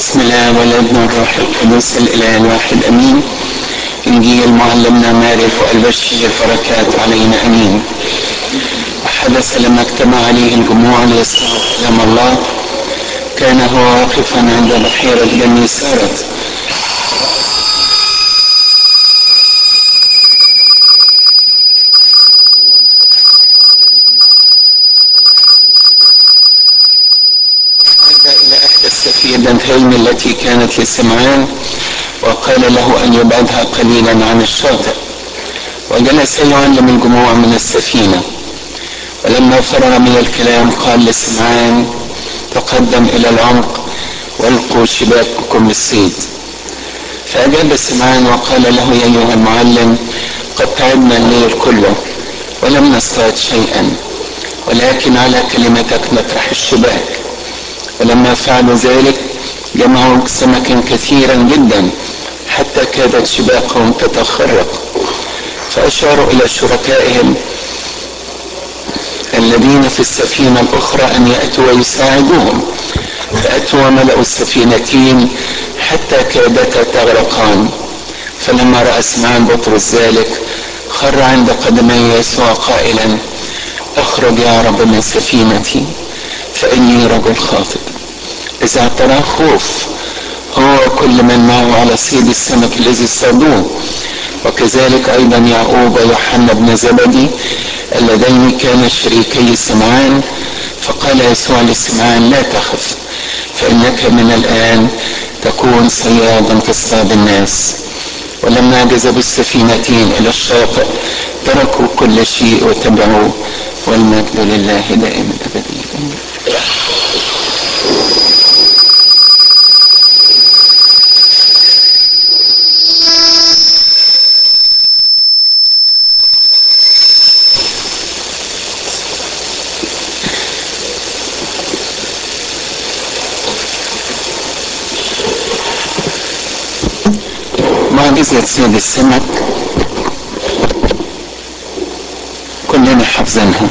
بسم الله والابن والروح القدس الاله الواحد امين انجيل معلمنا مارك والبشير بركات علينا امين وحدث لما اجتمع عليه الجموع ليسمعوا كلام الله كان هو واقفا عند بحيرة بني سارت إلى إحدى السفينتين التي كانت لسمعان وقال له أن يبعدها قليلا عن الشاطئ وجلس يعلم الجموع من السفينة ولما فرغ من الكلام قال لسمعان تقدم إلى العمق والقوا شباككم للصيد فأجاب سمعان وقال له يا أيها المعلم قد تعبنا الليل كله ولم نصطاد شيئا ولكن على كلمتك نطرح الشباك ولما فعلوا ذلك جمعوا سمكا كثيرا جدا حتى كادت شباكهم تتخرق فأشاروا إلى شركائهم الذين في السفينة الأخرى أن يأتوا ويساعدوهم فأتوا وملأوا السفينتين حتى كادتا تغرقان فلما رأى سمعان بطرس ذلك خر عند قدمي يسوع قائلا اخرج يا رب من سفينتي فإني رجل خاطئ إذا اعتراه خوف هو كل من معه على صيد السمك الذي صادوه وكذلك أيضا يعقوب ويوحنا بن زبدي اللذين كانا شريكي سمعان فقال يسوع لسمعان لا تخف فإنك من الآن تكون صيادا تصطاد الناس ولما جذبوا السفينتين إلى الشاطئ تركوا كل شيء وتبعوه والمجد لله دائما أبديا معجزة صيد السمك كلنا حافظينها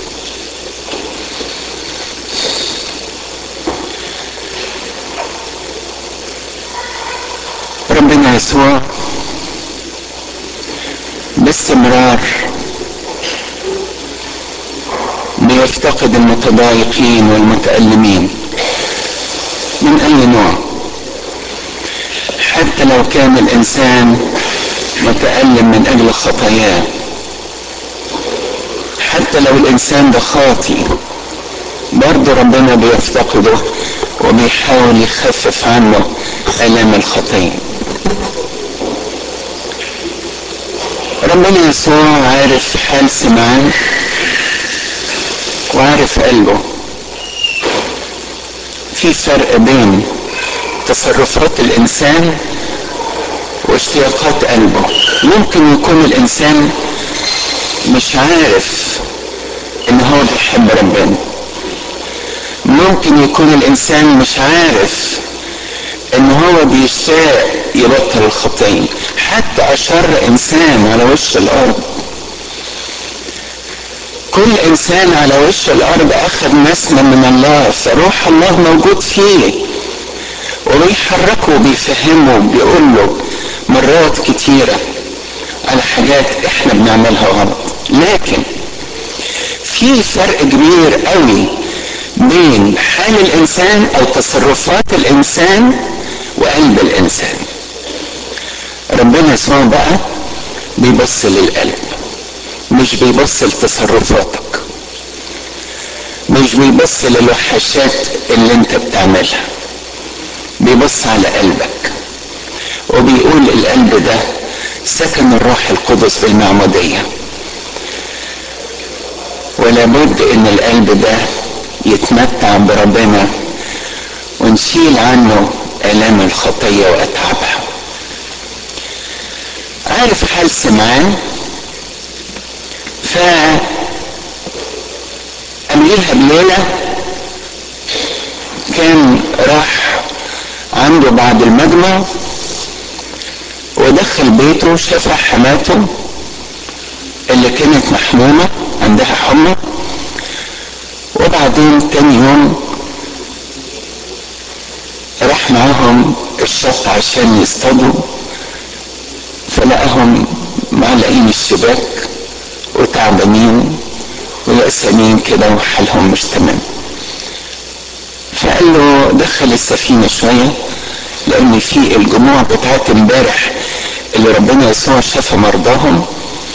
ربنا يسوع باستمرار بيفتقد المتضايقين والمتألمين من أي نوع حتى لو كان الإنسان متألم من أجل خطاياه حتى لو الإنسان ده خاطي برضه ربنا بيفتقده وبيحاول يخفف عنه آلام الخطية ربنا يسوع عارف حال سمعان وعارف قلبه في فرق بين تصرفات الإنسان واشتياقات قلبه ممكن يكون الإنسان مش عارف إن هو بيحب ربنا ممكن يكون الإنسان مش عارف إن هو بيشتاق يبطل الخطية حتى أشر إنسان على وش الأرض كل إنسان على وش الأرض أخذ نسمة من الله فروح الله موجود فيه وبيحركه وبيفهمه وبيقول له مرات كتيرة على حاجات احنا بنعملها غلط لكن في فرق كبير قوي بين حال الانسان او تصرفات الانسان وقلب الانسان ربنا يسوع بقى بيبص للقلب مش بيبص لتصرفاتك مش بيبص للوحشات اللي انت بتعملها بيبص على قلبك وبيقول القلب ده سكن الروح القدس بالمعمودية ولابد ان القلب ده يتمتع بربنا ونشيل عنه الام الخطية واتعابها عارف حال سمعان ف قبليها بليلة كان راح عنده بعد المجمع ودخل بيته شاف حماته اللي كانت محمومة عندها حمى وبعدين تاني يوم راح راح معاهم الشط عشان يصطادوا فلقاهم معلقين الشباك وتعبانين ويأسانين كده وحالهم مش تمام فقال له دخل السفينة شوية لأن في الجموع بتاعت امبارح اللي ربنا يسوع شاف مرضاهم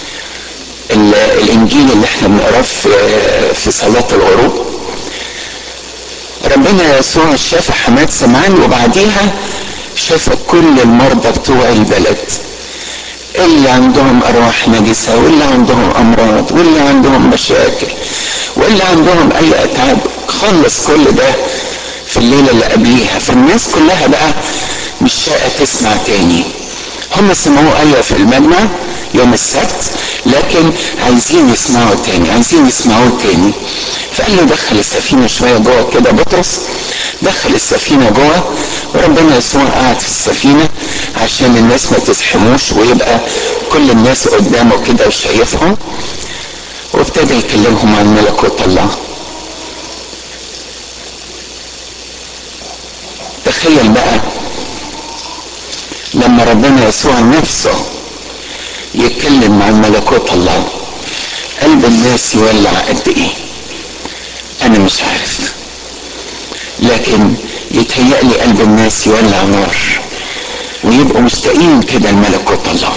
الإنجيل اللي احنا بنقراه في صلاة الغروب ربنا يسوع شاف حماد سمعان وبعديها شاف كل المرضى بتوع البلد اللي عندهم ارواح نجسة واللي عندهم امراض واللي عندهم مشاكل واللي عندهم اي اتعاب خلص كل ده في الليلة اللي قبليها فالناس كلها بقى مش شاقة تسمع تاني هم سمعوه ايوه في المجمع يوم السبت لكن عايزين يسمعوا تاني عايزين يسمعوه تاني فقال له دخل السفينه شويه جوه كده بطرس دخل السفينه جوه وربنا يسوع قعد في السفينه عشان الناس ما تزحموش ويبقى كل الناس قدامه كده وشايفهم وابتدى يكلمهم عن ملكوت الله تخيل بقى لما ربنا يسوع نفسه يتكلم عن ملكوت الله قلب الناس يولع قد ايه انا مش عارف لكن يتهيألي قلب الناس يولع نار ويبقوا مشتاقين كده لملكوت الله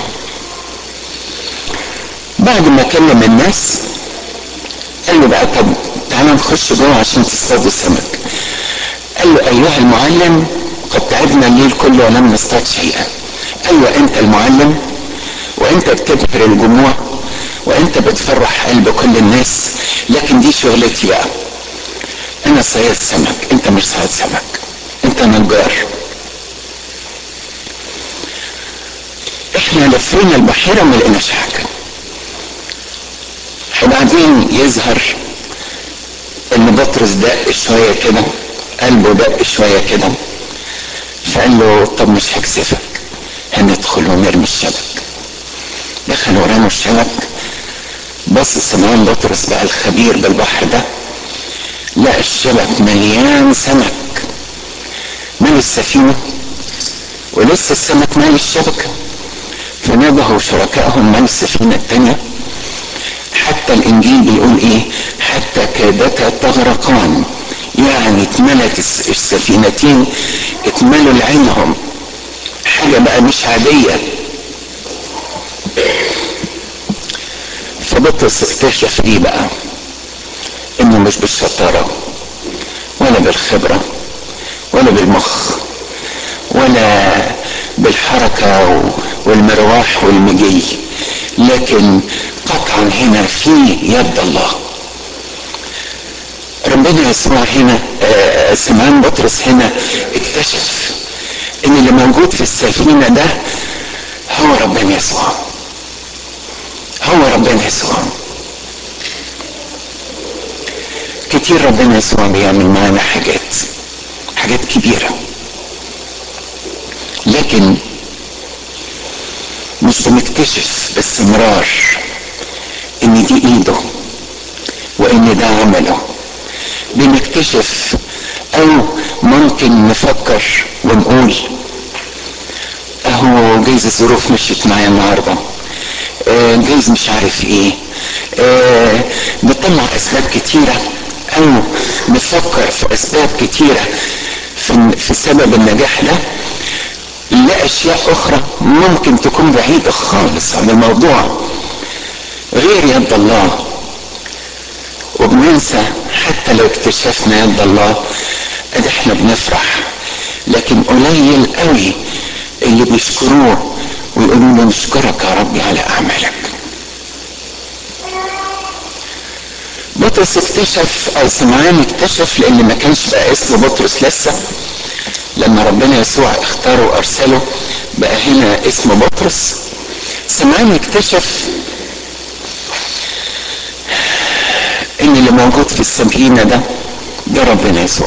بعد ما كلم الناس قال له بقى طب تعالى نخش جوه عشان تصطادوا سمك قال له ايها المعلم قد تعبنا الليل كله ولم نصطاد شيئا ايوه انت المعلم وانت بتبهر الجموع وانت بتفرح قلب كل الناس لكن دي شغلتي بقى انا صياد سمك انت مش صياد سمك انت نجار احنا لفينا البحيرة وما لقيناش حاجة وبعدين يظهر ان بطرس دق شوية كده قلبه دق شوية كده فقال له طب مش هكسفك هندخل ونرمي الشبك دخل ورموا الشبك بص سمعان بطرس بقى الخبير بالبحر ده لقى الشبك مليان سمك مال السفينة ولسه السمك مال الشبكة فنبهوا شركائهم مال السفينة التانية حتى الانجيل بيقول ايه حتى كادتا تغرقان يعني اتملت السفينتين اتملوا لعينهم حاجة بقى مش عادية فبطرس اكتشف ايه بقى انه مش بالشطارة ولا بالخبرة ولا بالمخ ولا بالحركة والمرواح والمجي لكن قطعا هنا في يد الله ربنا يسوع هنا آه سمعان بطرس هنا اكتشف ان اللي موجود في السفينة ده هو ربنا يسوع هو ربنا يسوع كتير ربنا يسوع بيعمل معانا حاجات حاجات كبيرة لكن مش بنكتشف باستمرار ان دي ايده وان ده عمله بنكتشف او ممكن نفكر ونقول اهو جايز الظروف مشيت معايا النهارده آه جايز مش عارف ايه آه نطلع اسباب كتيره او نفكر في اسباب كتيره في, في سبب النجاح ده لا اشياء اخرى ممكن تكون بعيده خالص عن الموضوع غير يد الله وبننسى حتى لو اكتشفنا يد الله ادي احنا بنفرح لكن قليل قوي اللي بيشكروه ويقولوا له نشكرك يا ربي على اعمالك بطرس اكتشف او سمعان اكتشف لان ما كانش بقى اسمه بطرس لسه لما ربنا يسوع اختاره وارسله بقى هنا اسمه بطرس سمعان اكتشف ان اللي موجود في السفينه ده ده ربنا يسوع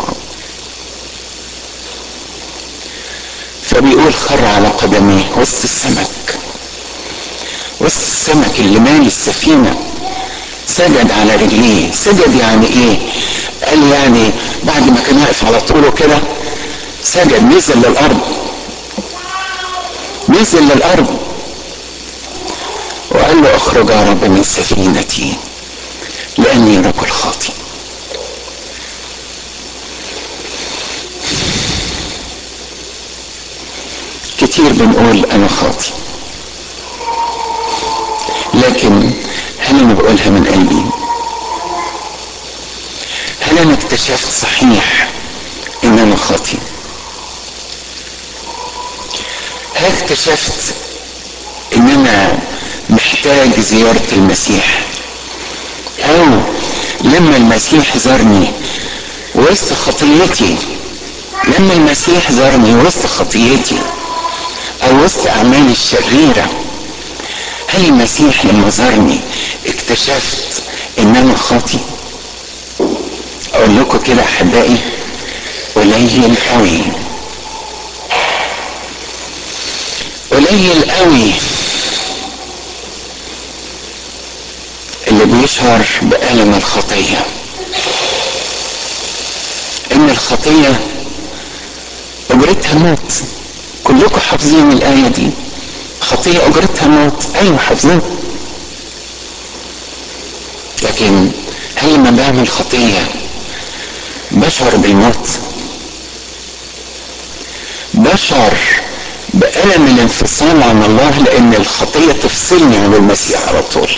فبيقول خر على قدميه وسط السمك وسط السمك اللي مالي السفينه سجد على رجليه سجد يعني ايه قال يعني بعد ما كان واقف على طوله كده سجد نزل للارض نزل للارض وقال له اخرج يا رب من سفينتي لاني رجل خاطئ كتير بنقول انا خاطئ لكن هل انا بقولها من قلبي هل انا اكتشفت صحيح ان انا خاطئ هل اكتشفت ان انا محتاج زيارة المسيح او لما المسيح زارني وسط خطيتي لما المسيح زارني وسط خطيتي او وسط اعمالي الشريره هل المسيح لما زارني اكتشفت ان انا خاطي اقول لكم كده احبائي قليل قوي قليل قوي اللي بيشعر بألم الخطية ان الخطية اجرتها موت كلكم حافظين الآية دي خطية أجرتها موت أيوة حافظين لكن هل لما بعمل خطية بشعر بالموت بشعر بألم الانفصال عن الله لأن الخطية تفصلني عن المسيح على طول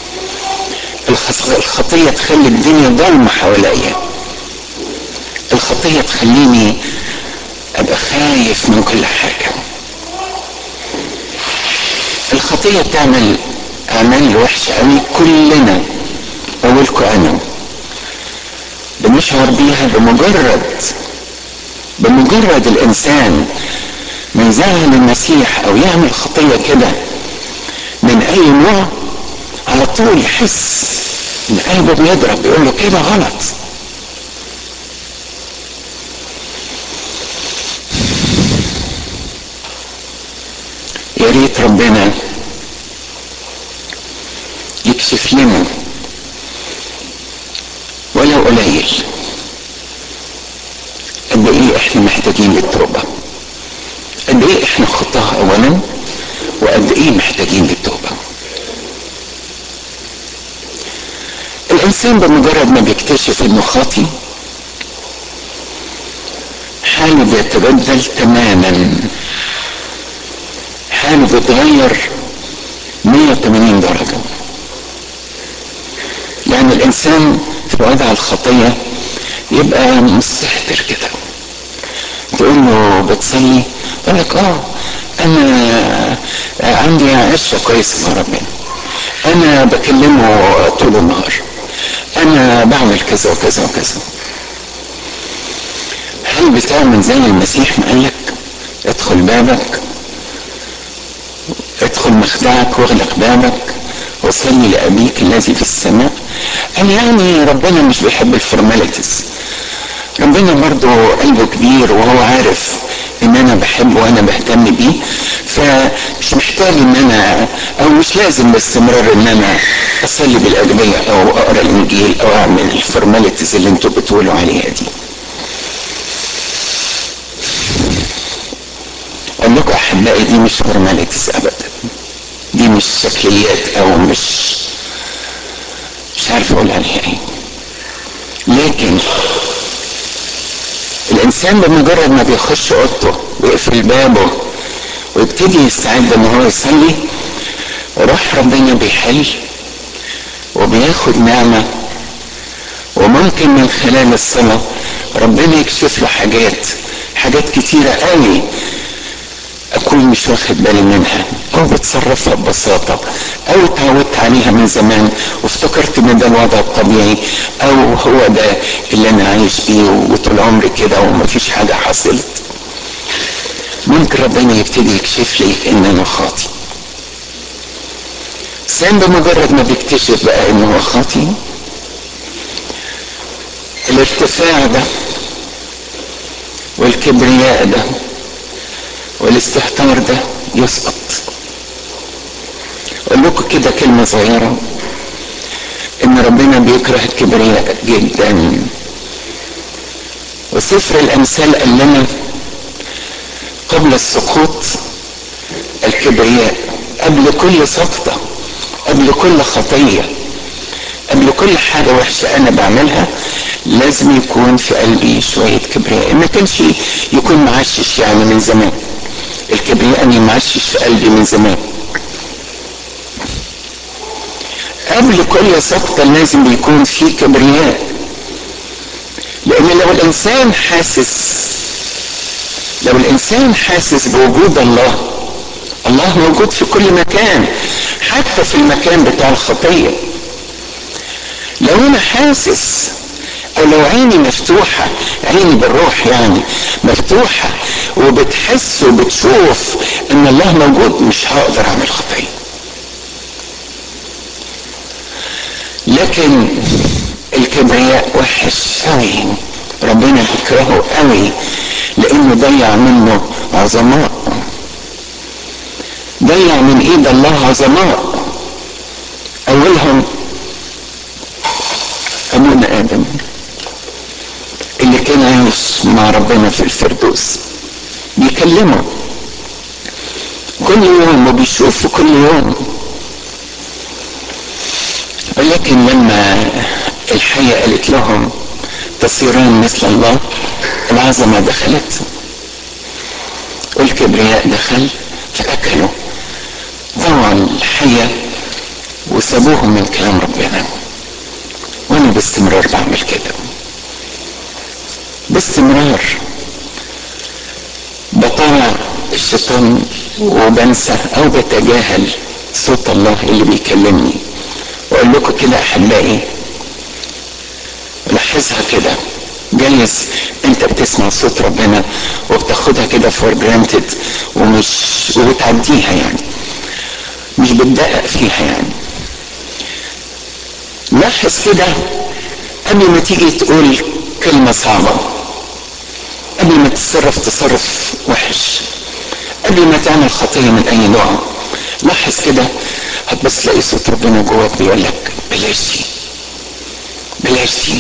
الخطية تخلي الدنيا ضلمة حواليا الخطية تخليني أبقى خايف من كل حاجة الخطية بتعمل أعمال وحشة أوي كلنا أولكم أنا بنشعر بيها بمجرد بمجرد الإنسان من زعل المسيح أو يعمل خطية كده من أي نوع على طول يحس إن قلبه بيضرب بيقول له كده غلط يا ريت ربنا يكشف لنا ولو قليل قد ايه احنا محتاجين للتوبه قد ايه احنا خطاها اولا وقد ايه محتاجين للتوبه الانسان بمجرد ما بيكتشف انه خاطي حاله بيتبدل تماما حاله بيتغير 180 درجة يعني الإنسان في وضع الخطية يبقى مستهتر كده تقول له بتصلي يقول لك اه انا عندي عشرة كويسة مع ربنا انا بكلمه طول النهار انا بعمل كذا وكذا وكذا هل بتعمل زي المسيح ما قالك ادخل بابك ادخل مخدعك واغلق بابك وصلي لأبيك الذي في السماء قال يعني ربنا مش بيحب الفورماليتيز ربنا برضه قلبه كبير وهو عارف ان انا بحبه وانا بهتم بيه فمش محتاج ان انا او مش لازم باستمرار ان انا اصلي بالاجبيه او اقرا الانجيل او اعمل الفورماليتيز اللي انتوا بتقولوا عليها دي اقول لكم احبائي دي مش فورماليتيز ابدا دي مش شكليات او مش مش عارف اقول عليها ايه لكن الانسان بمجرد ما بيخش اوضته ويقفل بابه ويبتدي يستعد ان هو يصلي روح ربنا بيحل وبياخد نعمه وممكن من خلال الصلاه ربنا يكشف له حاجات حاجات كتيره قوي اكون مش واخد بالي منها او بتصرفها ببساطة او اتعودت عليها من زمان وافتكرت ان ده الوضع الطبيعي او هو ده اللي انا عايش بيه وطول عمري كده ومفيش حاجة حصلت ممكن ربنا يبتدي يكشف لي ان انا خاطي سام بمجرد ما بيكتشف بقى ان هو خاطي الارتفاع ده والكبرياء ده والاستهتار ده يسقط اقول لكم كده كلمة صغيرة ان ربنا بيكره الكبرياء جدا وسفر الامثال قال لنا قبل السقوط الكبرياء قبل كل سقطة قبل كل خطية قبل كل حاجة وحشة أنا بعملها لازم يكون في قلبي شوية كبرياء ما كانش يكون معشش يعني من زمان الكبرياء أني معشش في قلبي من زمان قبل كل سقطة لازم يكون في كبرياء لأن لو الإنسان حاسس لو الإنسان حاسس بوجود الله الله موجود في كل مكان حتى في المكان بتاع الخطية لو أنا حاسس أو لو عيني مفتوحة عيني بالروح يعني مفتوحة وبتحس وبتشوف إن الله موجود مش هقدر أعمل خطية لكن الكبرياء وحش قوي ربنا بيكرهه قوي لانه ضيع منه عظماء ضيع من ايد الله عظماء اولهم ابونا ادم اللي كان عايش مع ربنا في الفردوس بيكلمه كل يوم وبيشوفه كل يوم ولكن لما الحية قالت لهم تصيران مثل الله العظمة دخلت والكبرياء دخل فأكلوا ضوعوا الحية وسابوهم من كلام ربنا وأنا باستمرار بعمل كده باستمرار بطالع الشيطان وبنسى أو بتجاهل صوت الله اللي بيكلمني واقول لكم كده احبائي لاحظها كده جايز انت بتسمع صوت ربنا وبتاخدها كده فور جرانتد ومش وبتعديها يعني مش بتدقق فيها يعني لاحظ كده قبل ما تيجي تقول كلمة صعبة قبل ما تتصرف تصرف وحش قبل ما تعمل خطية من أي نوع لاحظ كده هتبص تلاقي صوت ربنا جواك بيقول لك بلاش دي بلاش دي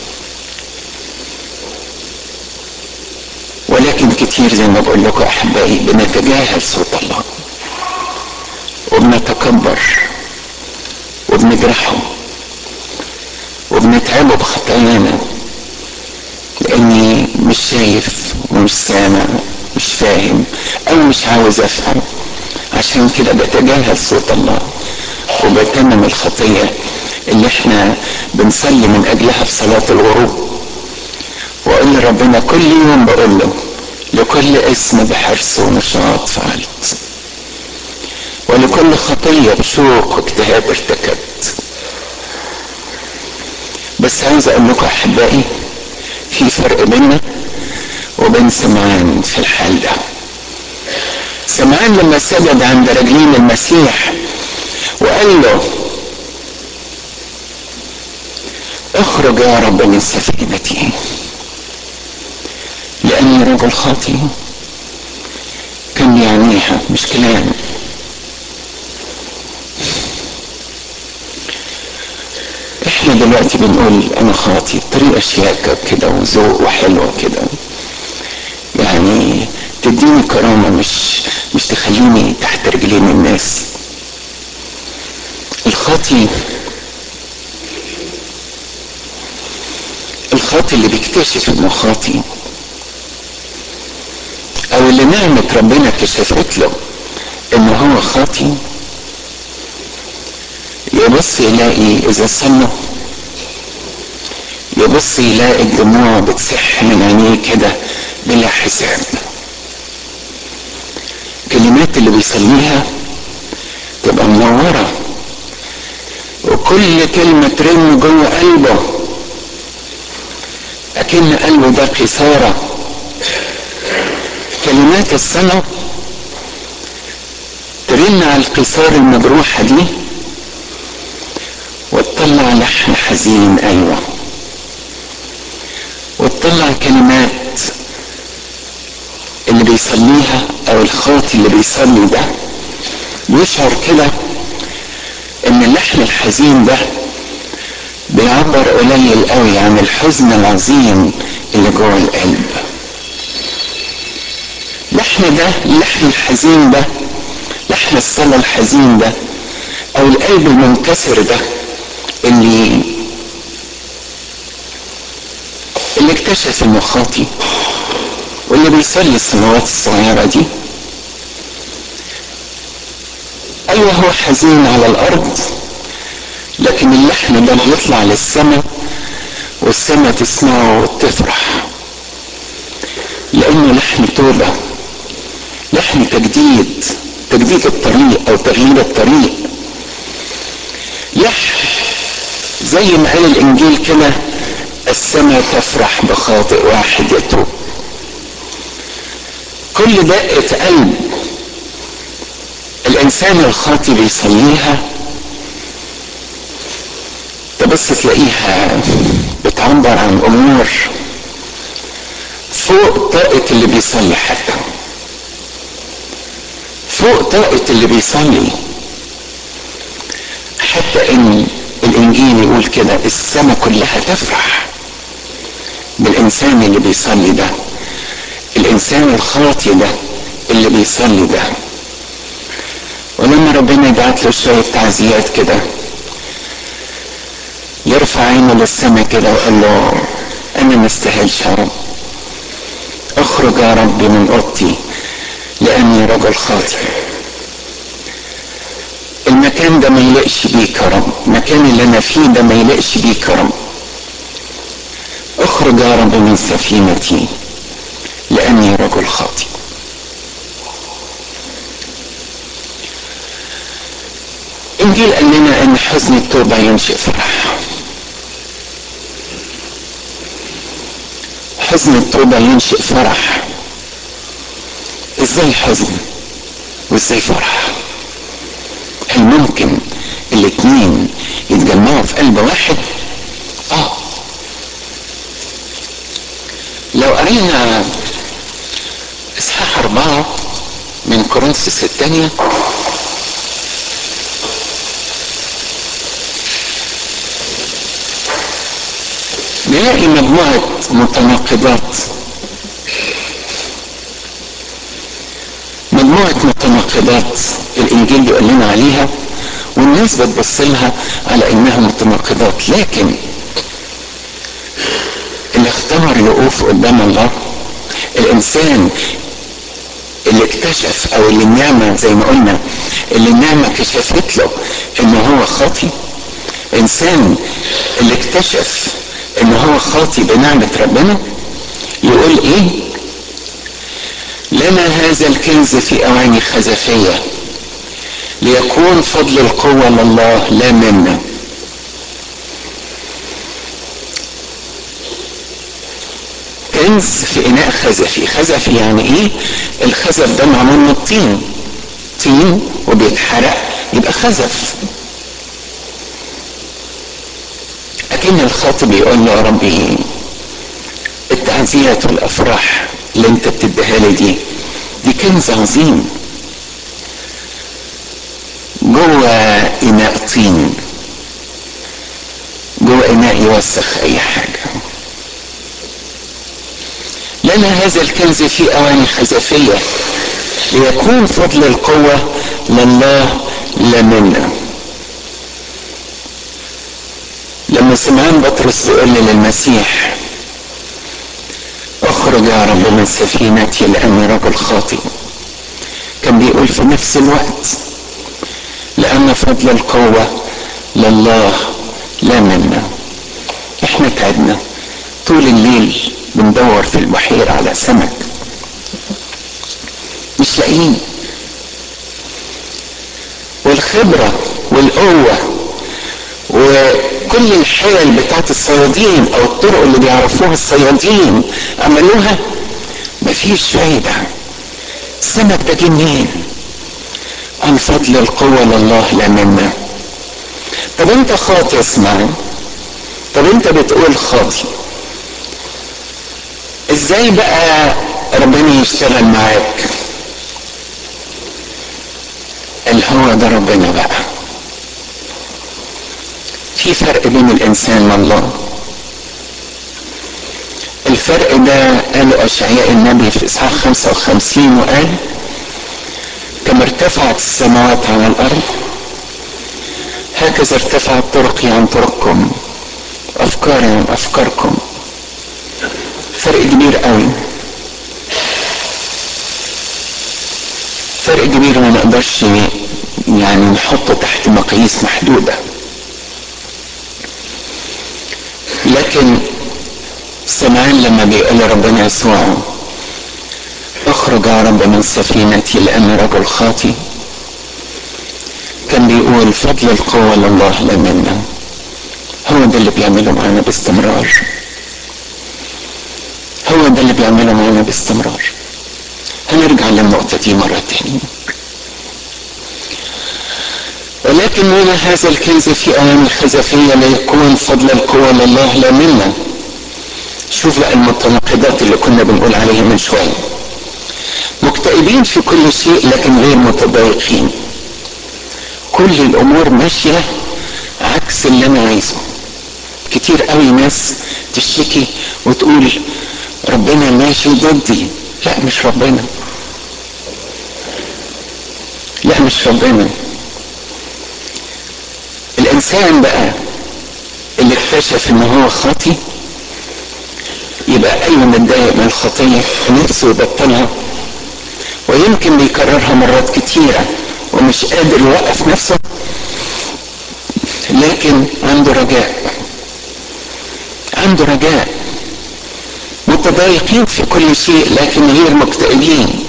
ولكن كتير زي ما بقول لكم احبائي بنتجاهل صوت الله وبنتكبر وبنجرحه وبنتعبه بخطايانا لاني مش شايف ومش سامع مش فاهم او مش عاوز افهم عشان كده بتجاهل صوت الله وبتمم الخطية اللي احنا بنصلي من اجلها في صلاة الغروب واقول لربنا كل يوم بقول له لكل اسم بحرص ونشاط فعلت ولكل خطية بشوق واجتهاد ارتكبت بس عايز اقول لكم احبائي في فرق بيننا وبين سمعان في الحال ده سمعان لما سجد عند رجلين المسيح وقال له اخرج يا رب من سفينتي لاني رجل خاطئ كان يعنيها مش كلام احنا دلوقتي بنقول انا خاطي بطريقه شياكه كده وذوق وحلوه كده يعني تديني كرامه مش مش تخليني تحت رجلين الناس الخاطي الخاطي اللي بيكتشف انه خاطي او اللي نعمة ربنا كشفت له ان هو خاطي يبص يلاقي اذا صلى يبص يلاقي الدموع بتسح من عينيه كده بلا حساب الكلمات اللي بيصليها تبقى منورة وكل كلمة ترن جوه قلبه أكن قلبه ده قيثارة كلمات الصلاة ترن على القيثار المجروحة دي وتطلع لحن حزين أيوة وتطلع كلمات اللي بيصليها أو الخاطي اللي بيصلي ده يشعر كده ان اللحن الحزين ده بيعبر قليل قوي عن الحزن العظيم اللي جوه القلب اللحن ده اللحن الحزين ده لحن الصلاة الحزين ده او القلب المنكسر ده اللي اللي اكتشف انه خاطي واللي بيصلي الصلوات الصغيرة دي ايوه هو حزين على الارض لكن اللحن ده بيطلع للسماء والسماء تسمعه وتفرح لانه لحن توبة لحن تجديد تجديد الطريق او تغيير الطريق لحن زي ما قال الانجيل كده السماء تفرح بخاطئ واحد يتوب كل دقة قلب الانسان الخاطي بيصليها تبص تلاقيها بتعبر عن امور فوق طاقة اللي بيصلي حتى فوق طاقة اللي بيصلي حتى ان الانجيل يقول كده السماء كلها تفرح بالانسان اللي بيصلي ده الانسان الخاطي ده اللي بيصلي ده ولما ربنا يبعت له شوية تعزيات كده يرفع عينه للسماء كده وقال له انا ما استاهلش يا رب اخرج يا رب من اوضتي لاني رجل خاطئ المكان ده ما يليقش بيك يا رب المكان اللي انا فيه ده ما يليقش بيك يا رب اخرج يا رب من سفينتي لاني رجل خاطئ انجيل قال لنا ان حزن التوبه ينشئ فرح حزن التوبه ينشئ فرح ازاي حزن وازاي فرح هل ممكن الاتنين يتجمعوا في قلب واحد اه لو قرينا اصحاح اربعة من كورنثوس الثانية نلاقي مجموعة متناقضات مجموعة متناقضات الإنجيل بيقول لنا عليها والناس بتبص لها على إنها متناقضات لكن اللي اختبر الوقوف قدام الله الإنسان اللي اكتشف أو اللي النعمة زي ما قلنا اللي النعمة كشفت له إن هو خاطي إنسان اللي اكتشف إن هو خاطي بنعمة ربنا يقول إيه؟ لنا هذا الكنز في اواني خزفيه ليكون فضل القوه لله لا منا كنز في اناء خزفي خزفي يعني ايه الخزف ده معمول من الطين طين وبيتحرق يبقى خزف اكن الخاطب يقول له يا ربي التعزيات والافراح اللي انت بتديها لي دي دي كنز عظيم جوه اناء طين جوه اناء يوسخ اي حاجه لنا هذا الكنز في اواني خزفيه ليكون فضل القوه لله لا منا لما سمعان بطرس بيقول للمسيح اخرج يا رب من سفينتي لاني رجل خاطئ كان بيقول في نفس الوقت لان فضل القوة لله لا منا احنا تعبنا طول الليل بندور في البحيرة على سمك مش لاقيين والخبرة والقوة وكل الحيل بتاعت الصيادين او الطرق اللي بيعرفوها الصيادين عملوها مفيش فايدة السمك ده جه منين عن فضل القوة لله لا منا طب انت خاطي اسمع طب انت بتقول خاطي ازاي بقى ربنا يشتغل معاك الهوى ده ربنا بقى في فرق بين الانسان والله الفرق ده قاله أشعياء النبي في إصحاح 55 وقال كما ارتفعت السماوات عن الأرض هكذا ارتفعت طرقي عن طرقكم أفكاري عن أفكاركم فرق كبير قوي فرق كبير ما نقدرش يعني نحطه تحت مقاييس محدودة لكن سمعان لما بيقول ربنا يسوع اخرج يا رب من سفينتي لأن رجل خاطي كان بيقول فضل القوة لله لا منا هو ده اللي بيعمله معانا باستمرار هو ده اللي بيعمله معانا باستمرار هنرجع للنقطة دي مرة تانية ولكن من هذا الكنز في أوان الخزفية ليكون فضل القوة لله لا منا شوف بقى المتناقضات اللي كنا بنقول عليها من شوية مكتئبين في كل شيء لكن غير متضايقين كل الأمور ماشية عكس اللي أنا عايزه كتير قوي ناس تشتكي وتقول ربنا ماشي ضدي لا مش ربنا لا مش ربنا الانسان بقى اللي اكتشف ان هو خاطي يبقى ايوه متضايق من الخطيه ونفسه يبطلها ويمكن بيكررها مرات كتيره ومش قادر يوقف نفسه لكن عنده رجاء عنده رجاء متضايقين في كل شيء لكن غير مكتئبين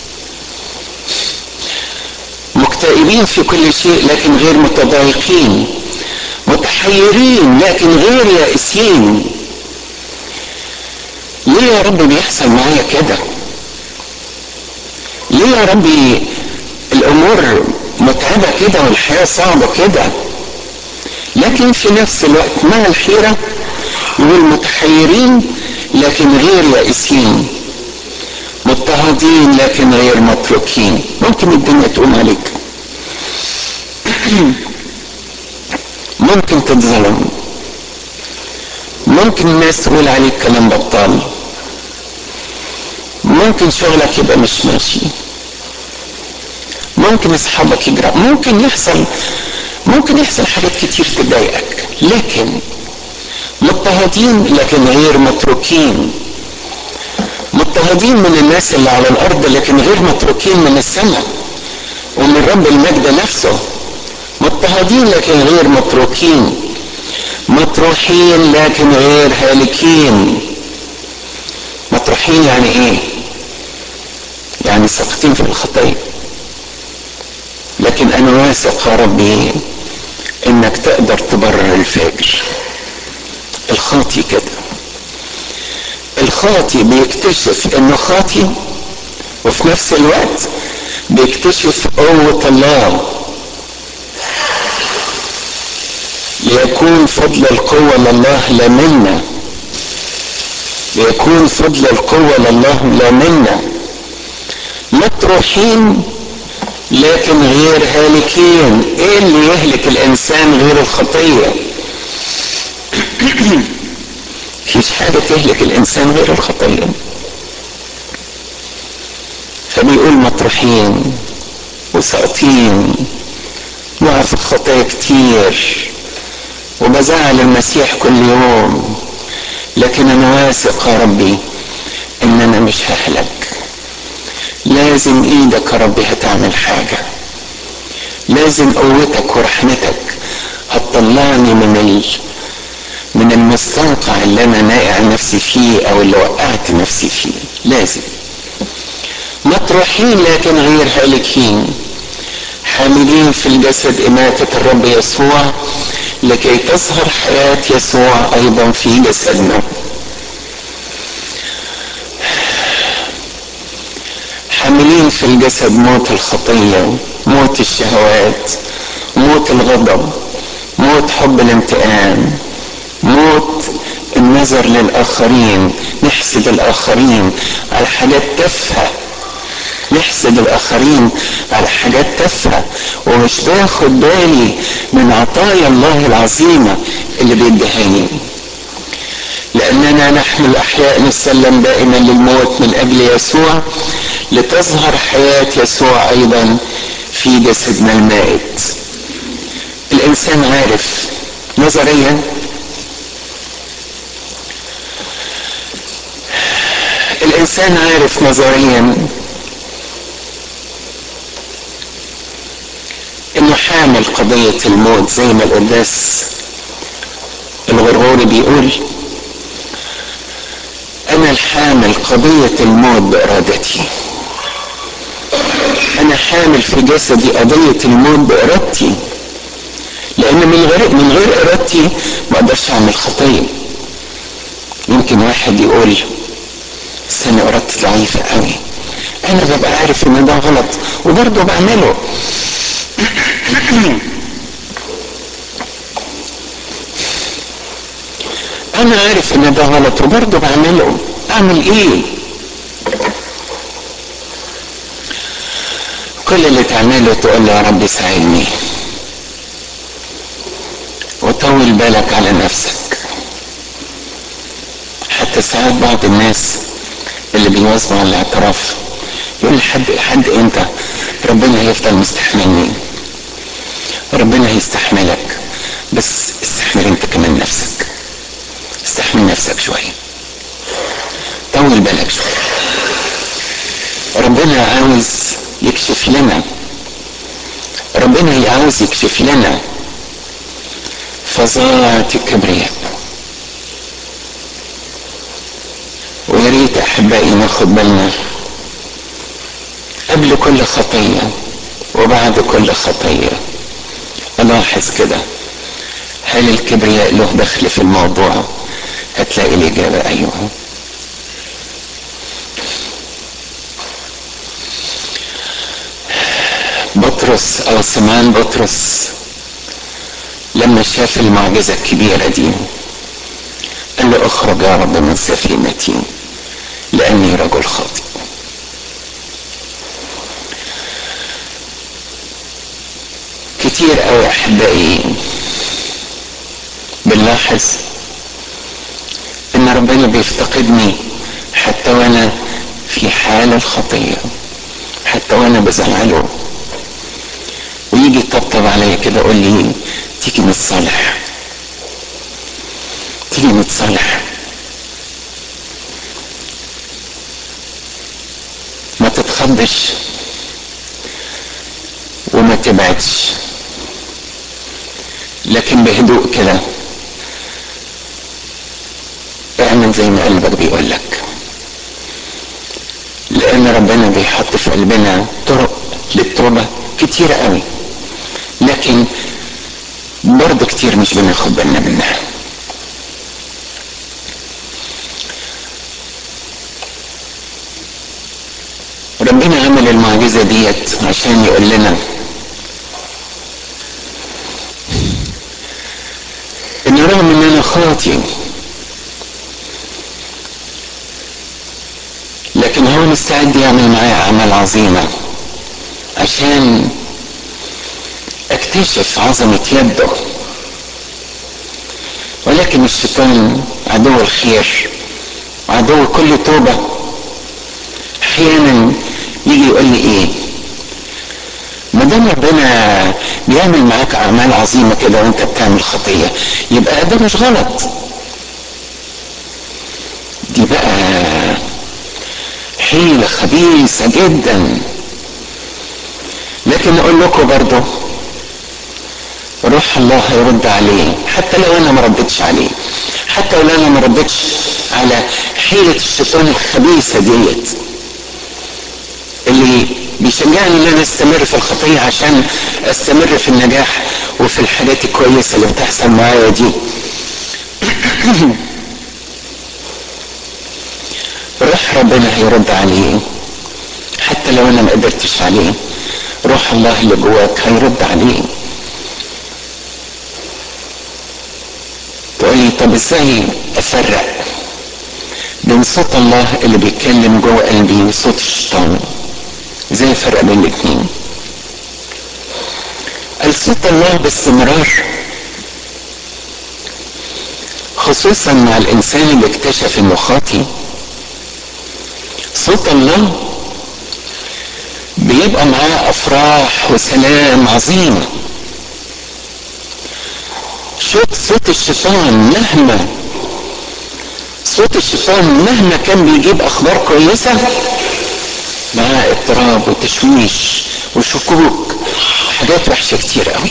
مكتئبين في كل شيء لكن غير متضايقين متحيرين لكن غير يائسين ليه يا رب بيحصل معايا كده ليه يا ربي الامور متعبة كده والحياة صعبة كده لكن في نفس الوقت مع الحيرة يقول متحيرين لكن غير يائسين مضطهدين لكن غير متروكين ممكن الدنيا تقوم عليك ممكن تتظلم ممكن الناس تقول عليك كلام بطال ممكن شغلك يبقى مش ماشي ممكن اصحابك يجرى ممكن يحصل ممكن يحصل حاجات كتير تضايقك لكن مضطهدين لكن غير متروكين مضطهدين من الناس اللي على الارض لكن غير متروكين من السماء ومن رب المجد نفسه مضطهدين لكن غير متروكين مطروحين لكن غير هالكين مطروحين يعني ايه يعني ساقطين في الخطيه لكن انا واثق يا ربي انك تقدر تبرر الفاجر الخاطي كده الخاطي بيكتشف انه خاطي وفي نفس الوقت بيكتشف قوة الله ليكون فضل القوة لله لا منا ليكون فضل القوة لله لا منا مطروحين لكن غير هالكين ايه اللي يهلك الانسان غير الخطيه مفيش حاجة تهلك الإنسان غير الخطية فبيقول مطروحين وساقطين وقع في الخطايا كتير وبزعل المسيح كل يوم لكن أنا واثق يا ربي إن أنا مش ههلك لازم إيدك يا ربي هتعمل حاجة لازم قوتك ورحمتك هتطلعني من ال... من المستنقع اللي انا نائع نفسي فيه او اللي وقعت نفسي فيه لازم مطروحين لكن غير هالكين حاملين في الجسد إماتة الرب يسوع لكي تظهر حياة يسوع أيضا في جسدنا حاملين في الجسد موت الخطية موت الشهوات موت الغضب موت حب الانتقام موت النظر للآخرين نحسد الآخرين على حاجات تافهة نحسد الآخرين على حاجات تافهة ومش باخد بالي من عطايا الله العظيمة اللي بيديهاني لأن اننا نحن الاحياء نسلم دائما للموت من اجل يسوع لتظهر حياه يسوع ايضا في جسدنا المائت الانسان عارف نظريا الانسان عارف نظريا انه حامل قضية الموت زي ما القداس الغرغوري بيقول انا الحامل قضية الموت بارادتي انا حامل في جسدي قضية الموت بارادتي لان من غير من غير ارادتي ما اقدرش اعمل خطية يمكن واحد يقول بس انا ارادتي ضعيفة قوي انا ببقى عارف ان ده غلط وبرضه بعمله انا عارف ان ده غلط وبرضه بعمله اعمل ايه كل اللي تعمله تقول له يا رب ساعدني وطول بالك على نفسك حتى ساعات بعض الناس اللي بيواظبوا على الاعتراف يقول لحد لحد امتى ربنا هيفضل مستحملني ربنا هيستحملك بس استحمل انت كمان نفسك استحمل نفسك شوية طول بالك شوية ربنا عاوز يكشف لنا ربنا عاوز يكشف لنا فظاعة الكبرياء ويا ريت احبائي ناخد بالنا قبل كل خطية وبعد كل خطية الاحظ كده هل الكبرياء له دخل في الموضوع هتلاقي الاجابة ايوه بطرس او سمعان بطرس لما شاف المعجزة الكبيرة دي قال له اخرج يا رب من سفينتي لاني رجل خاطئ كتير قوي احبائي بنلاحظ ان ربنا بيفتقدني حتى وانا في حال الخطيه حتى وانا بزعله ويجي يطبطب عليا كده يقول لي تيجي نتصالح تيجي نتصالح ما تتخضش وما تبعدش لكن بهدوء كده اعمل زي ما قلبك بيقول لك لان ربنا بيحط في قلبنا طرق للتوبه كتيره قوي لكن برضه كتير مش بناخد بالنا منها ربنا عمل المعجزة ديت عشان يقول لنا ان رغم ان انا خاطي لكن هو مستعد يعمل معايا اعمال عظيمة عشان اكتشف عظمة يده ولكن الشيطان عدو الخير وعدو كل توبة احيانا يجي يقول لي ايه ما دام ربنا بيعمل معاك اعمال عظيمه كده وانت بتعمل خطيه يبقى ده مش غلط دي بقى حيله خبيثه جدا لكن اقول لكم برضه روح الله هيرد عليه حتى لو انا ما ردتش عليه حتى لو انا ما ردتش على حيله الشيطان الخبيثه ديت اللي بيشجعني ان انا استمر في الخطيه عشان استمر في النجاح وفي الحاجات الكويسه اللي بتحصل معايا دي روح ربنا هيرد عليه حتى لو انا ما قدرتش عليه روح الله اللي جواك هيرد عليه تقول لي طب ازاي افرق بين صوت الله اللي بيتكلم جوه قلبي وصوت الشيطان ازاي افرق بين الاثنين الصوت الله باستمرار خصوصا مع الانسان اللي اكتشف انه خاطي صوت الله بيبقى معاه افراح وسلام عظيم شوف صوت الشيطان مهما صوت الشيطان مهما كان بيجيب اخبار كويسه معاه اضطراب وتشويش وشكوك حاجات وحشه كتير قوي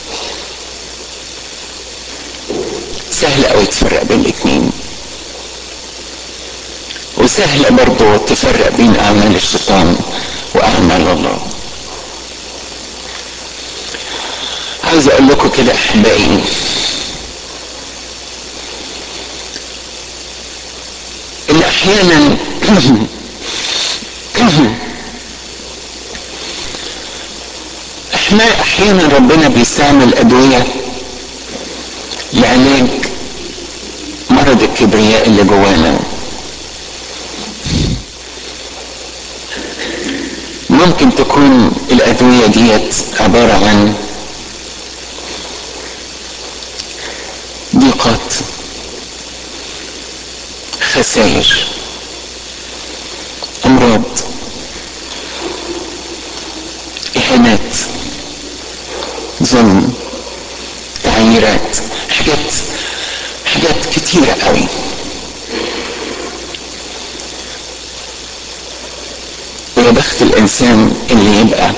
سهل قوي تفرق بين الاثنين وسهل برضه تفرق بين اعمال الشيطان واعمال الله عايز اقول لكم كده احبائي ان احيانا احنا احيانا ربنا بيستعمل ادويه لعلاج مرض الكبرياء اللي جوانا ممكن تكون الادويه ديت عباره عن ضيقات خسائر امراض اهانات ظلم تعييرات حاجات حاجات كتيرة قوي ويا بخت الانسان اللي يبقى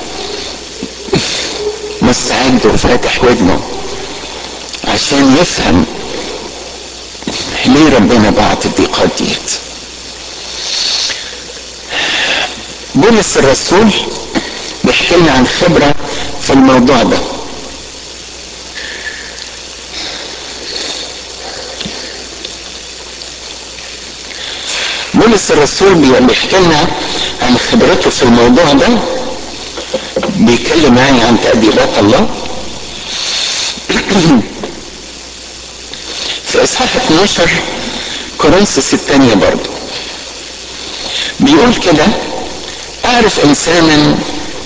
مستعد وفاتح ودنه عشان يفهم ليه ربنا بعت الضيقات ديت بولس الرسول بيحكي لنا عن خبرة في الموضوع ده بولس الرسول بيحكي لنا عن خبرته في الموضوع ده بيتكلم يعني عن تأديبات الله في اصحاح 12 كورنثوس الثانية برضه بيقول كده اعرف انسانا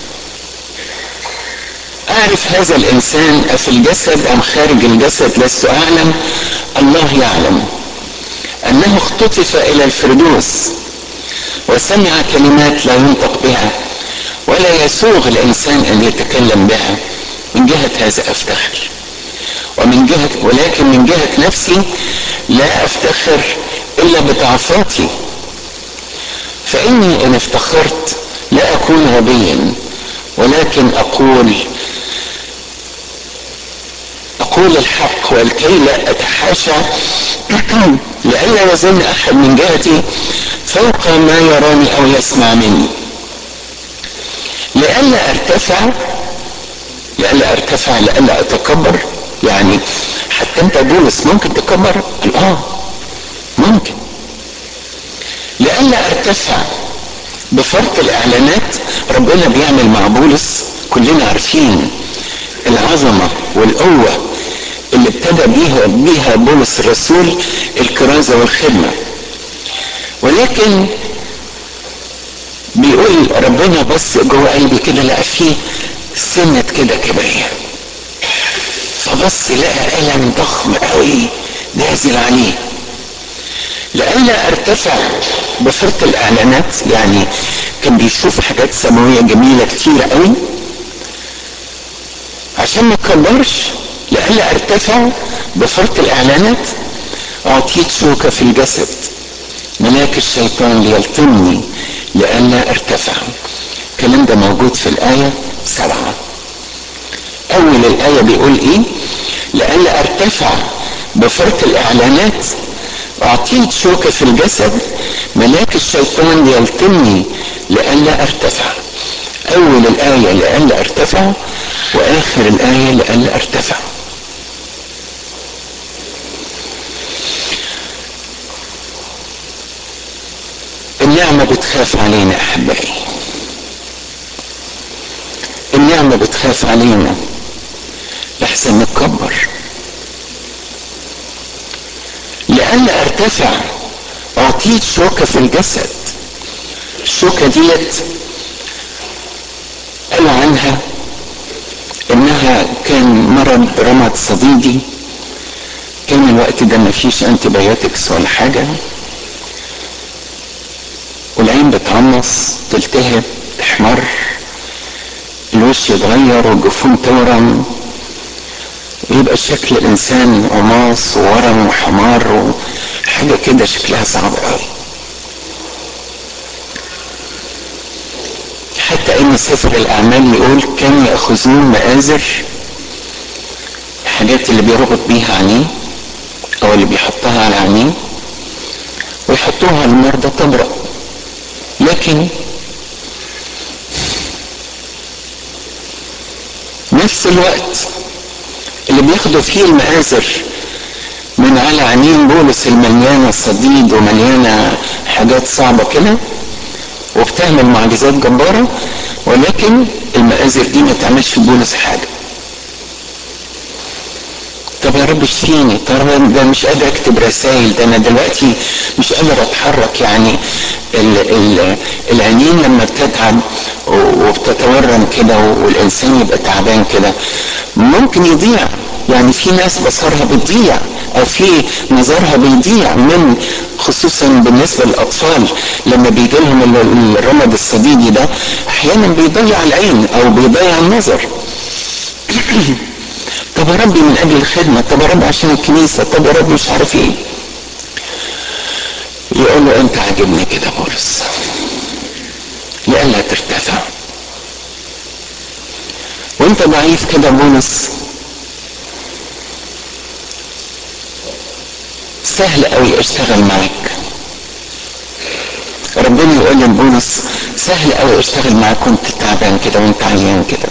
اعرف هذا الانسان افي الجسد ام خارج الجسد لست اعلم الله يعلم انه اختطف الى الفردوس وسمع كلمات لا ينطق بها ولا يسوغ الانسان ان يتكلم بها من جهة هذا افتخر ومن جهة ولكن من جهة نفسي لا افتخر الا بضعفاتي فاني ان افتخرت لا اكون غبيا ولكن اقول اقول الحق ولكي لا اتحاشى لئلا يظن احد من جهتي فوق ما يراني او يسمع مني لئلا ارتفع لئلا ارتفع لئلا اتكبر يعني حتى انت بولس ممكن تكبر اه ممكن لئلا ارتفع بفرط الاعلانات ربنا بيعمل مع بولس كلنا عارفين العظمه والقوه اللي ابتدى بيها بيها بولس الرسول الكرازه والخدمه ولكن بيقول ربنا بص جوه قلبي كده لقى فيه سنة كده كبرياء فبص لقى ألم ضخم قوي نازل عليه لئلا ارتفع بفرط الاعلانات يعني كان بيشوف حاجات سماويه جميله كتير قوي عشان ما اكبرش لئلا ارتفع بفرط الاعلانات اعطيت شوكه في الجسد ملاك الشيطان ليلطمني لئلا ارتفع الكلام ده موجود في الايه سبعه اول الايه بيقول ايه لئلا ارتفع بفرط الاعلانات اعطيت شوكة في الجسد ملاك الشيطان يلتمني لئلا ارتفع اول الاية لئلا ارتفع واخر الاية لئلا ارتفع النعمة بتخاف علينا احبائي النعمة بتخاف علينا لحسن نتكبر لئلا ارتفع اعطيت شوكة في الجسد الشوكة ديت قالوا عنها انها كان مرض رمد صديدي كان الوقت ده مفيش انتي بايوتكس ولا حاجة والعين بتعمص تلتهب تحمر الوش يتغير والجفون تورم ويبقى شكل الانسان عماص وورم وحمار وحاجة كده شكلها صعب قوي حتى ان سفر الاعمال يقول كانوا ياخذون مآزر الحاجات اللي بيربط بيها عينيه او اللي بيحطها على عينيه ويحطوها على المرضى تبرأ لكن نفس الوقت اللي بياخدوا فيه المآزر من على عينين بولس المليانة صديد ومليانة حاجات صعبة كده وبتعمل معجزات جبارة ولكن المآزر دي ما تعملش في بولس حاجة طب يا رب اشفيني طب ده مش قادر اكتب رسائل ده انا دلوقتي مش قادر اتحرك يعني ال ال العينين لما بتتعب وبتتورم كده والانسان يبقى تعبان كده ممكن يضيع يعني في ناس بصرها بتضيع او في نظرها بيضيع من خصوصا بالنسبه للاطفال لما بيجي لهم الرمد الصديدي ده احيانا بيضيع العين او بيضيع النظر طب يا ربي من اجل الخدمه طب يا رب عشان الكنيسه طب يا رب مش عارف ايه يقول له انت عاجبني كده بولس لئلا ترتفع وانت ضعيف كده بولس سهل قوي اشتغل معاك ربنا يقول لبولس سهل قوي اشتغل معاك وانت تعبان كده وانت عيان كده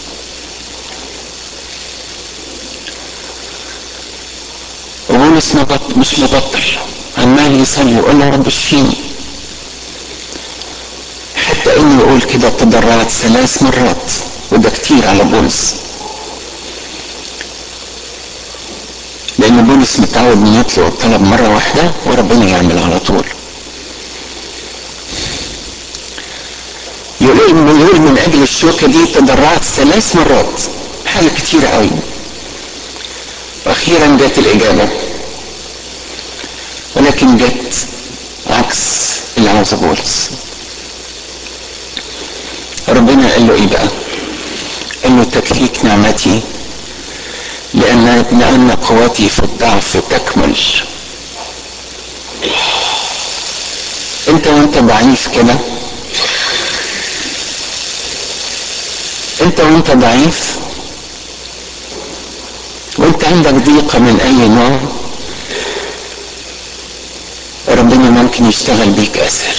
وبولس مبط مش مبطل عمال يصلي يقول له رب اشفيني حتى انه يقول كده تضرعت ثلاث مرات وده كتير على بولس لان بولس متعود انه يطلب الطلب مره واحده وربنا يعمل على طول يقول يقول من اجل الشوكه دي تضرعت ثلاث مرات حاجه كتيره قوي واخيرا جت الاجابه ولكن جت عكس اللي عاوزه بولس ربنا قال له ايه بقى قال له تكفيك نعمتي لأن لأن قوتي في الضعف تكمل انت وانت ضعيف كده انت وانت ضعيف وانت عندك ضيقة من اي نوع ربنا ممكن يشتغل بيك اسهل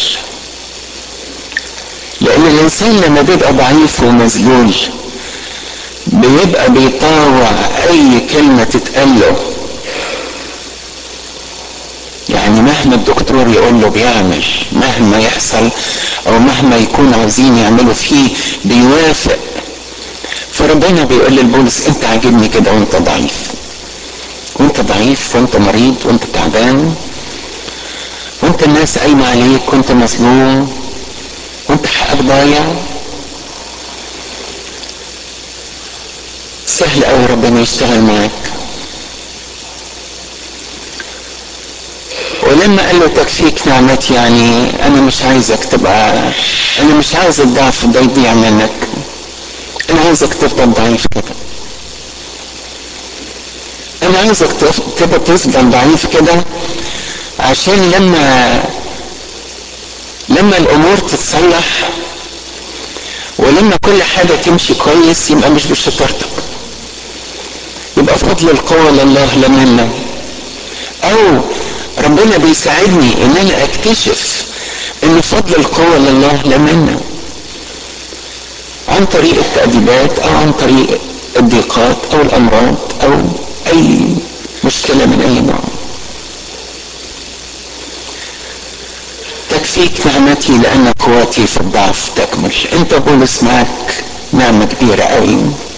لان الانسان لما بيبقى ضعيف ومذلول بيبقى بيطاوع اي كلمة تتقال له يعني مهما الدكتور يقول له بيعمل مهما يحصل او مهما يكون عاوزين يعملوا فيه بيوافق فربنا بيقول للبولس انت عاجبني كده وانت ضعيف وانت ضعيف وانت مريض وانت تعبان وانت الناس قايمة عليك وانت مظلوم وانت حقك ضايع سهل قوي ربنا يشتغل معاك ولما قال له تكفيك نعمتي يعني انا مش عايزك تبقى انا مش عايز الضعف ده يضيع منك انا عايزك تفضل ضعيف كده انا عايزك تبقى تفضل ضعيف كده عشان لما لما الامور تتصلح ولما كل حاجة تمشي كويس يبقى مش بشطارتك يبقى فضل القوة لله لا منا او ربنا بيساعدني ان انا اكتشف ان فضل القوة لله لا منا عن طريق التأديبات او عن طريق الضيقات او الامراض او اي مشكلة من اي نوع تكفيك نعمتي لان قوتي في الضعف تكمل انت بولس معك نعمة كبيرة قوي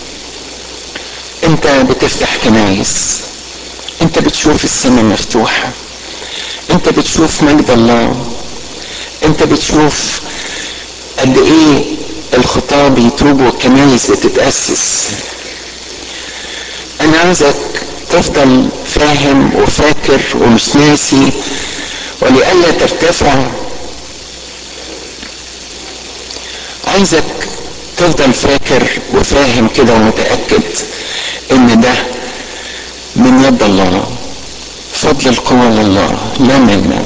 انت بتفتح كنايس انت بتشوف السماء مفتوحة انت بتشوف مجد الله انت بتشوف قد ايه الخطاة بيتوبوا والكنايس بتتأسس انا عايزك تفضل فاهم وفاكر ومش ناسي ولئلا ترتفع عايزك تفضل فاكر وفاهم كده ومتأكد ان ده من يد الله فضل القوة لله لا منا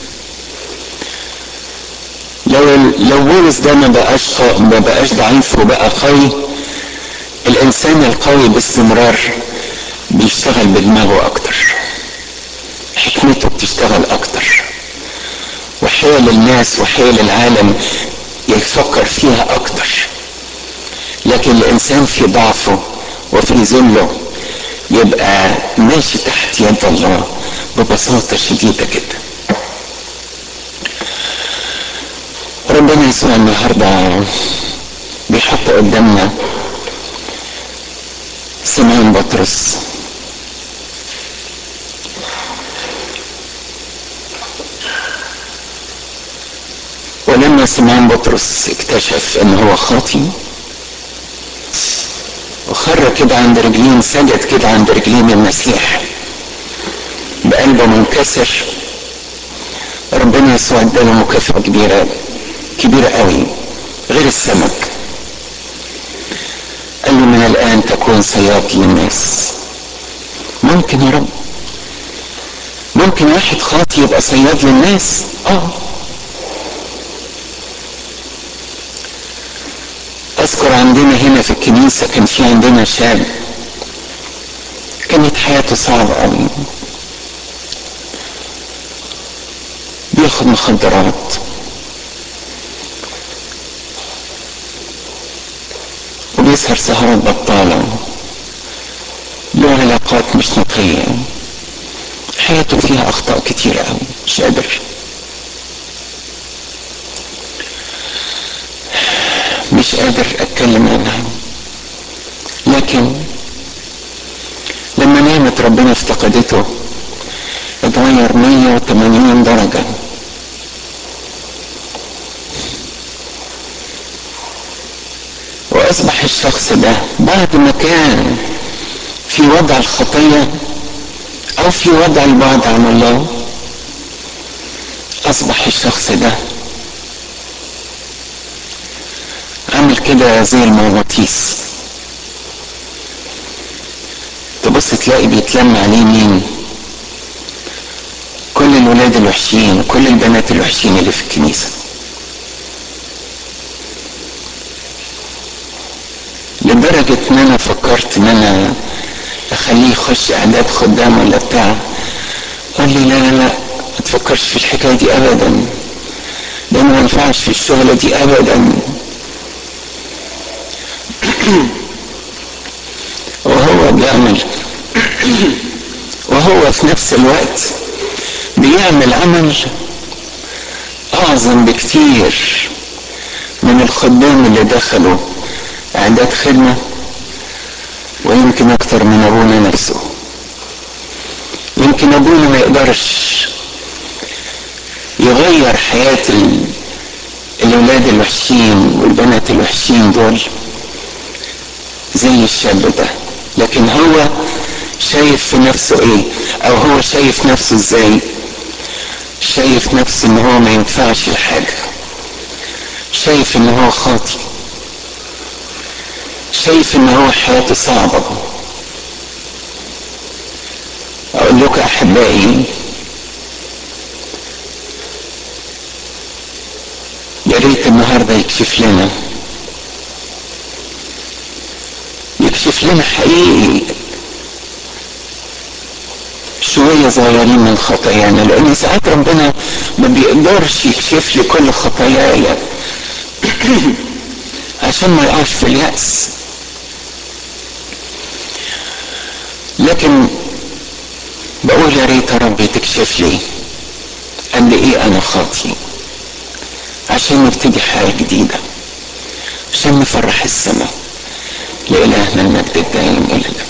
لو لو بولس ده ما بقاش ما بقاش ضعيف وبقى قوي الانسان القوي باستمرار بيشتغل بدماغه اكتر حكمته بتشتغل اكتر وحيل الناس وحيل العالم يفكر فيها اكتر لكن الانسان في ضعفه وفي ذله يبقى ماشي تحت يد الله ببساطة شديدة جدا ربنا يسوع النهاردة بيحط قدامنا سمعان بطرس ولما سمعان بطرس اكتشف ان هو خاطي وخر كده عند رجلين سجد كده عند رجلين المسيح بقلبه منكسر ربنا يسوع اداله مكافأة كبيرة كبيرة قوي غير السمك قال له من الآن تكون صياد للناس ممكن يا رب ممكن واحد خاطي يبقى صياد للناس اه اذكر عندنا هنا في الكنيسة كان في عندنا شاب كانت حياته صعبة قوي بياخد مخدرات وبيسهر سهرات بطالة له علاقات مش نقية حياته فيها أخطاء كتيرة أوي مش قادر مش قادر أتكلم عنها لكن لما نعمة ربنا افتقدته اتغير 180 درجة وأصبح الشخص ده بعد ما كان في وضع الخطية أو في وضع البعد عن الله أصبح الشخص ده عامل كده زي المغناطيس تبص تلاقي بيتلم عليه مين كل الولاد الوحشين وكل البنات الوحشين اللي في الكنيسة لدرجة ان انا فكرت ان انا اخليه يخش اعداد خدام ولا بتاع قال لي لا لا لا ما تفكرش في الحكاية دي ابدا ده ما ينفعش في الشغلة دي ابدا وهو بيعمل وهو في نفس الوقت بيعمل عمل اعظم بكتير من الخدام اللي دخلوا اعداد خدمة ويمكن اكتر من ابونا نفسه يمكن ابونا ما يقدرش يغير حياة ال... الاولاد الوحشين والبنات الوحشين دول زي الشاب ده لكن هو شايف في نفسه ايه او هو شايف نفسه ازاي شايف نفسه ان هو ما ينفعش لحاجة شايف ان هو خاطي شايف ان هو حياته صعبة اقول لكم احبائي يا ريت النهارده يكشف لنا يكشف لنا حقيقي شوية صغيرين من خطايانا لأن ساعات ربنا ما بيقدرش يكشف لي كل خطاياي عشان ما يقعش في اليأس لكن بقول يا ريت يا رب تكشف لي قد ايه انا خاطي عشان نبتدي حياة جديدة عشان نفرح السماء لإلهنا المجد الدائم إلى الأبد